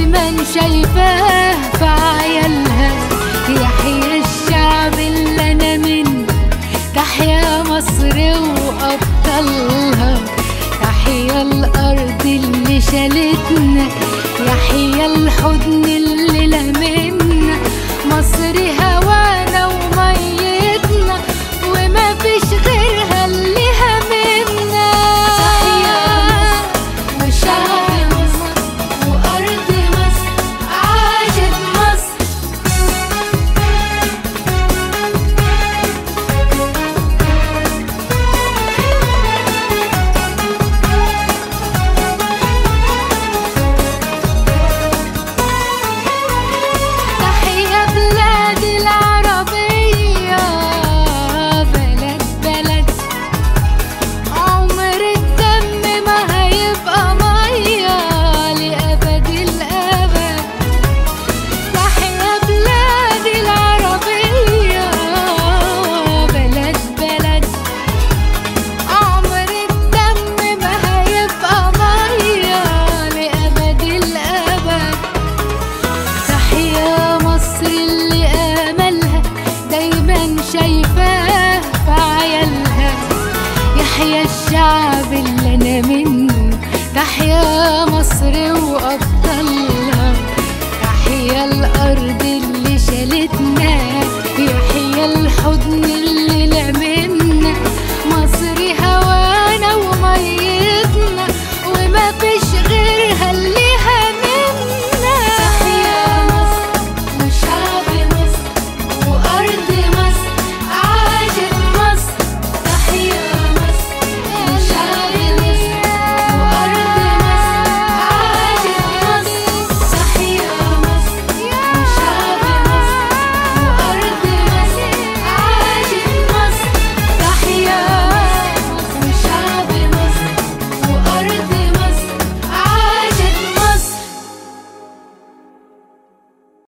دايما شايفاه في عيالها يحيى الشعب اللي انا منه تحيا مصر وابطالها تحيا الارض اللي شالتنا يحيى الحضن اللي لمنا مصر هوانا وميتنا وما فيش غيرها اللي همنا وشعب مصر وارض مصر عاشت مصر تحيا بلاد العربية بلد بلد عمر الدم ما هيبقى مية لأبد الأبد تحيا بلاد العربية بلد بلد عمر الدم ما هيبقى مية لأبد الأبد تحيا مصر اللي آملها دايما شايفاه في عيالها يحيى الشعب اللي أنا منه تحيا